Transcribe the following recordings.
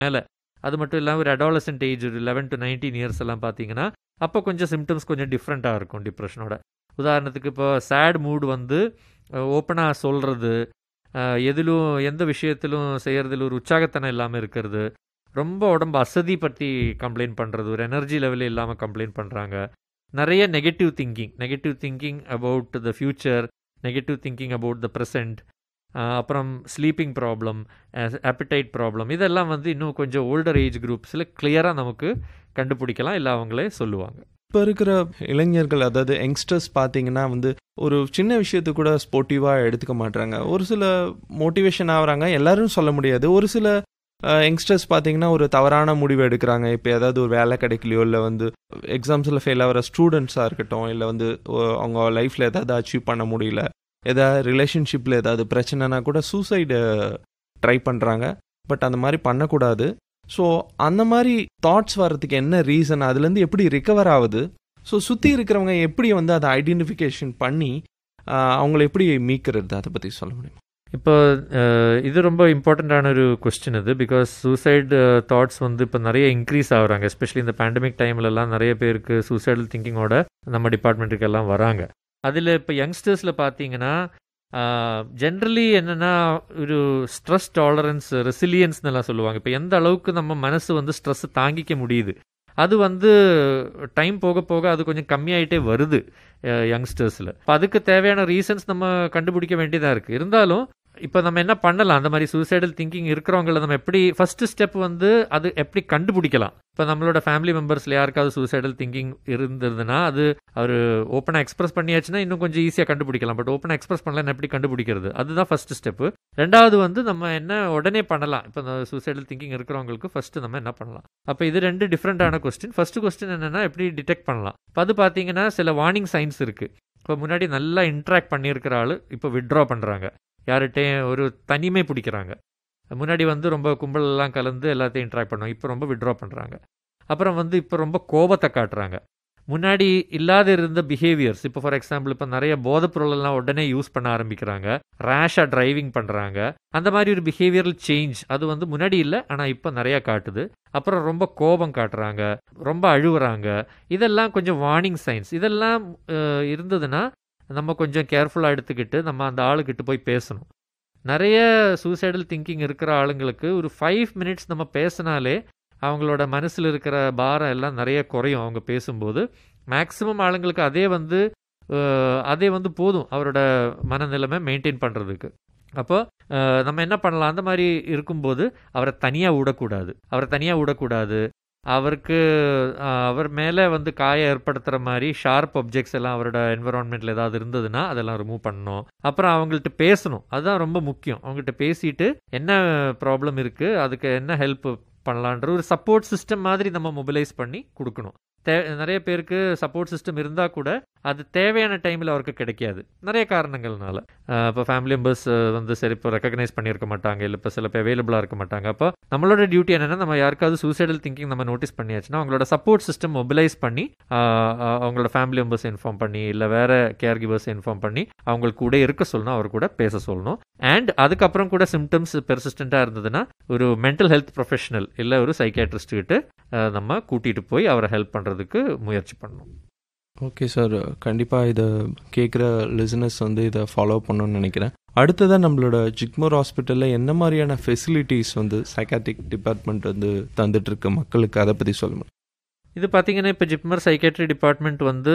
மேலே அது மட்டும் இல்லாமல் ஒரு அடாலசென்ட் ஏஜ் ஒரு லெவன் டு நைன்டீன் இயர்ஸ் எல்லாம் பார்த்தீங்கன்னா அப்போ கொஞ்சம் சிம்டம்ஸ் கொஞ்சம் டிஃப்ரெண்ட்டாக இருக்கும் டிப்ரெஷனோட உதாரணத்துக்கு இப்போ சேட் மூட் வந்து ஓப்பனாக சொல்கிறது எதிலும் எந்த விஷயத்திலும் செய்கிறதுல ஒரு உற்சாகத்தனம் இல்லாமல் இருக்கிறது ரொம்ப உடம்பு அசதி பற்றி கம்ப்ளைண்ட் பண்ணுறது ஒரு எனர்ஜி லெவலே இல்லாமல் கம்ப்ளைண்ட் பண்ணுறாங்க நிறைய negative thinking negative thinking about the future negative thinking about the present அப்புறம் ஸ்லீப்பிங் ப்ராப்ளம் appetite ப்ராப்ளம் இதெல்லாம் வந்து இன்னும் கொஞ்சம் ஓல்டர் ஏஜ் குரூப்ஸில் கிளியராக நமக்கு கண்டுபிடிக்கலாம் இல்லை அவங்களே சொல்லுவாங்க இப்போ இருக்கிற இளைஞர்கள் அதாவது யங்ஸ்டர்ஸ் பார்த்தீங்கன்னா வந்து ஒரு சின்ன விஷயத்தை கூட ஸ்போர்ட்டிவாக எடுத்துக்க மாட்டாங்க ஒரு சில மோட்டிவேஷன் ஆகுறாங்க எல்லாரும் சொல்ல முடியாது ஒரு சில யங்ஸ்டர்ஸ் பார்த்தீங்கன்னா ஒரு தவறான முடிவு எடுக்கிறாங்க இப்போ ஏதாவது ஒரு வேலை கிடைக்கலையோ இல்லை வந்து எக்ஸாம்ஸில் ஃபெயில் ஆகிற ஸ்டூடெண்ட்ஸாக இருக்கட்டும் இல்லை வந்து ஒ- அவங்க லைஃப்பில் ஏதாவது அச்சீவ் பண்ண முடியல ஏதாவது ரிலேஷன்ஷிப்பில் ஏதாவது பிரச்சனைனா கூட சூசைடு ட்ரை பண்ணுறாங்க பட் அந்த மாதிரி பண்ணக்கூடாது ஸோ அந்த மாதிரி தாட்ஸ் வர்றதுக்கு என்ன ரீசன் அதுலேருந்து எப்படி ரிகவர் ஆகுது ஸோ சுற்றி இருக்கிறவங்க எப்படி வந்து அதை ஐடென்டிஃபிகேஷன் பண்ணி ஆஹ், அவங்கள எப்படி மீக்கிறது அதை பற்றி சொல்ல முடியுமா இப்போ அஹ், இது ரொம்ப இம்பார்ட்டண்ட்டான ஒரு கொஸ்டின் இது பிகாஸ் சூசைடு தாட்ஸ் வந்து இப்போ நிறைய இன்க்ரீஸ் ஆகுறாங்க எஸ்பெஷலி இந்த பேண்டமிக் டைம்லலாம் நிறைய பேருக்கு சூசைடல் திங்கிங்கோட நம்ம டிபார்ட்மெண்ட்டுக்கு எல்லாம் வராங்க அதில் இப்போ யங்ஸ்டர்ஸில் பார்த்தீங்கன்னா ஜென்ரலி என்னென்னா ஒரு ஸ்ட்ரெஸ் டாலரன்ஸ் ரெசிலியன்ஸ்னு எல்லாம் சொல்லுவாங்க இப்போ எந்த அளவுக்கு நம்ம மனசு வந்து ஸ்ட்ரெஸ் தாங்கிக்க முடியுது அது வந்து டைம் போக போக அது கொஞ்சம் கம்மியாயிட்டே வருது யங்ஸ்டர்ஸில் இப்போ அதுக்கு தேவையான ரீசன்ஸ் நம்ம கண்டுபிடிக்க வேண்டியதாக இருக்குது இருந்தாலும் இப்போ நம்ம என்ன பண்ணலாம் அந்த மாதிரி சூசைடல் திங்கிங் இருக்கிறவங்கள நம்ம எப்படி ஃபர்ஸ்ட் ஸ்டெப் வந்து அது எப்படி கண்டுபிடிக்கலாம் இப்போ நம்மளோட ஃபேமிலி மெம்பர்ஸில் யாருக்காவது சூசைடல் திங்கிங் இருந்ததுன்னா அது அவர் ஓப்பனாக எக்ஸ்பிரஸ் பண்ணியாச்சுன்னா இன்னும் கொஞ்சம் ஈஸியாக கண்டுபிடிக்கலாம் பட் ஓப்பனாக எக்ஸ்பிரஸ் பண்ணலாம் எப்படி கண்டுபிடிக்கிறது அதுதான் ஃபர்ஸ்ட் ஸ்டெப்பு ரெண்டாவது வந்து நம்ம என்ன உடனே பண்ணலாம் இப்போ இந்த சூசைடல் திங்கிங் இருக்கிறவங்களுக்கு ஃபர்ஸ்ட் நம்ம என்ன பண்ணலாம் அப்போ இது ரெண்டு டிஃப்ரெண்டான கொஸ்டின் ஃபர்ஸ்ட் கொஸ்டின் என்னன்னா எப்படி டிடெக்ட் பண்ணலாம் இப்போ அது பார்த்தீங்கன்னா சில வார்னிங் சைன்ஸ் இருக்கு இப்போ முன்னாடி நல்லா இன்ட்ராக்ட் பண்ணியிருக்கிற ஆள் இப்போ விட்ரா பண்ணுறாங்க யார்கிட்டையும் ஒரு தனிமை பிடிக்கிறாங்க முன்னாடி வந்து ரொம்ப கும்பல் எல்லாம் கலந்து எல்லாத்தையும் இன்ட்ராக்ட் பண்ணுவாங்க இப்போ ரொம்ப விட்ரா பண்ணுறாங்க அப்புறம் வந்து இப்போ ரொம்ப கோபத்தை காட்டுறாங்க முன்னாடி இல்லாத இருந்த பிஹேவியர்ஸ் இப்போ ஃபார் எக்ஸாம்பிள் இப்போ நிறைய போதைப் பொருள் எல்லாம் உடனே யூஸ் பண்ண ஆரம்பிக்கிறாங்க ரேஷாக டிரைவிங் பண்ணுறாங்க அந்த மாதிரி ஒரு பிஹேவியரல் சேஞ்ச் அது வந்து முன்னாடி இல்லை ஆனால் இப்போ நிறையா காட்டுது அப்புறம் ரொம்ப கோபம் காட்டுறாங்க ரொம்ப அழுவுறாங்க இதெல்லாம் கொஞ்சம் வார்னிங் சைன்ஸ் இதெல்லாம் அஹ், இருந்ததுன்னா நம்ம கொஞ்சம் கேர்ஃபுல்லாக எடுத்துக்கிட்டு நம்ம அந்த ஆளுக்கிட்ட போய் பேசணும் நிறைய சூசைடல் திங்கிங் இருக்கிற ஆளுங்களுக்கு ஒரு ஃபைவ் மினிட்ஸ் நம்ம பேசினாலே அவங்களோட மனசில் இருக்கிற பாரம் எல்லாம் நிறைய குறையும் அவங்க பேசும்போது மேக்ஸிமம் ஆளுங்களுக்கு அதே வந்து அஹ், அதே வந்து போதும் அவரோட மனநிலைமை மெயின்டைன் பண்ணுறதுக்கு அப்போ அஹ், நம்ம என்ன பண்ணலாம் அந்த மாதிரி இருக்கும்போது அவரை தனியாக விடக்கூடாது அவரை தனியாக விடக்கூடாது அவருக்கு அஹ், அவர் மேலே வந்து காயம் ஏற்படுத்துகிற மாதிரி ஷார்ப் ஒப்ஜெக்ட்ஸ் எல்லாம் அவரோட என்விரான்மெண்ட்டில் ஏதாவது இருந்ததுன்னா அதெல்லாம் ரிமூவ் பண்ணணும் அப்புறம் அவங்கள்ட்ட பேசணும் அதுதான் ரொம்ப முக்கியம் அவங்கள்ட்ட பேசிட்டு என்ன ப்ராப்ளம் இருக்குது அதுக்கு என்ன ஹெல்ப் பண்ணலான்ற ஒரு சப்போர்ட் சிஸ்டம் மாதிரி நம்ம மொபிலைஸ் பண்ணி கொடுக்கணும் தே நிறைய பேருக்கு சப்போர்ட் சிஸ்டம் இருந்தால் கூட அது தேவையான டைமில் அவருக்கு கிடைக்காது நிறைய காரணங்கள்னால இப்போ ஃபேமிலி மெம்பர்ஸ் வந்து சரி இப்போ ரெக்கக்னைஸ் பண்ணியிருக்க மாட்டாங்க இல்லை இப்போ சில பேர் அவைலபிளாக இருக்க மாட்டாங்க அப்போ நம்மளோட டியூட்டி என்னென்னா நம்ம யாருக்காவது சூசைடல் திங்கிங் நம்ம நோட்டீஸ் பண்ணியாச்சுன்னா அவங்களோட சப்போர்ட் சிஸ்டம் மொபிலைஸ் பண்ணி ஆஹ், ஆஹ், அவங்களோட ஃபேமிலி மெம்பர்ஸ் இன்ஃபார்ம் பண்ணி இல்லை வேற கேர் கிவர்ஸ் இன்ஃபார்ம் பண்ணி அவங்களுக்கு கூட இருக்க சொல்லணும் அவர் கூட பேச சொல்லணும் அண்ட் அதுக்கப்புறம் கூட சிம்டம்ஸ் பெர்சிஸ்டண்ட்டாக இருந்ததுன்னா ஒரு மென்டல் ஹெல்த் ப்ரொஃபஷனல் இல்லை ஒரு சைக்காட்ரிஸ்ட் கிட்ட ஆஹ், நம்ம கூட்டிகிட்டு போய் அவரை ஹெல்ப் பண்ணுறதுக்கு முயற்சி பண்ணணும் ஓகே சார் கண்டிப்பாக இதை கேட்குற லிசனர்ஸ் வந்து இதை ஃபாலோ பண்ணணும்னு நினைக்கிறேன் அடுத்ததாக நம்மளோட ஜிக்மோர் ஹாஸ்பிட்டலில் என்ன மாதிரியான ஃபெசிலிட்டிஸ் வந்து சைக்காட்ரிக் டிபார்ட்மெண்ட் வந்து தந்துட்டு இருக்கு மக்களுக்கு அதை பற்றி சொல்ல முடியும் இது பார்த்தீங்கன்னா இப்போ ஜிப்மர் சைக்கேட்ரி டிபார்ட்மெண்ட் வந்து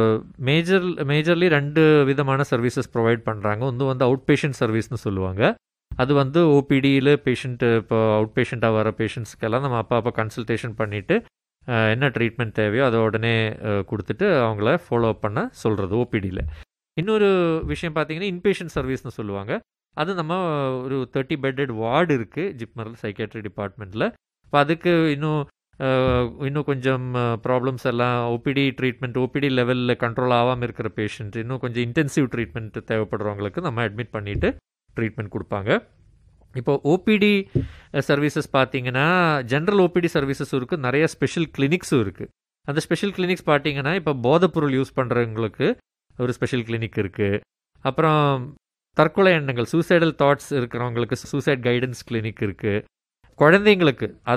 மேஜர் மேஜர்லி ரெண்டு விதமான சர்வீசஸ் ப்ரொவைட் பண்ணுறாங்க ஒன்று வந்து அவுட் பேஷண்ட் சர்வீஸ்னு சொல்லுவாங்க அது வந்து ஓபிடியில் பேஷண்ட் இப்போ அவுட் பேஷண்ட்டாக வர பேஷண்ட்ஸ்க்கெல்லாம் நம்ம அப்பா அப்போ கன்சல்டேஷன் பண்ணிவிட்டு என்ன ட்ரீட்மெண்ட் தேவையோ அதை உடனே அஹ், கொடுத்துட்டு அவங்கள ஃபாலோ அப் பண்ண சொல்கிறது ஓபிடியில் இன்னொரு விஷயம் பார்த்தீங்கன்னா இன்பேஷண்ட் சர்வீஸ்னு சொல்லுவாங்க அது நம்ம ஒரு தேர்ட்டி பெட்டட் வார்டு இருக்குது ஜிப்மர் சைக்கேட்ரி டிபார்ட்மெண்ட்டில் இப்போ அதுக்கு இன்னும் அஹ், இன்னும் கொஞ்சம் ப்ராப்ளம்ஸ் எல்லாம் ஓபிடி ட்ரீட்மெண்ட் ஓபிடி லெவலில் கண்ட்ரோல் ஆகாமல் இருக்கிற பேஷண்ட் இன்னும் கொஞ்சம் இன்டென்சிவ் ட்ரீட்மெண்ட் தேவைப்படுறவங்களுக்கு நம்ம அட்மிட் பண்ணிவிட்டு ட்ரீட்மெண்ட் கொடுப்பாங்க இப்போ ஓபிடி சர்வீசஸ் பார்த்தீங்கன்னா ஜென்ரல் ஓபிடி சர்வீசஸும் இருக்குது நிறைய ஸ்பெஷல் கிளினிக்ஸும் இருக்குது அந்த ஸ்பெஷல் கிளினிக்ஸ் பார்த்தீங்கன்னா இப்போ போதைப்பொருள் யூஸ் பண்ணுறவங்களுக்கு ஒரு ஸ்பெஷல் கிளினிக் இருக்குது அப்புறம் தற்கொலை எண்ணங்கள் சூசைடல் தாட்ஸ் இருக்கிறவங்களுக்கு சூசைட் கைடன்ஸ் கிளினிக் இருக்குது குழந்தைங்களுக்கு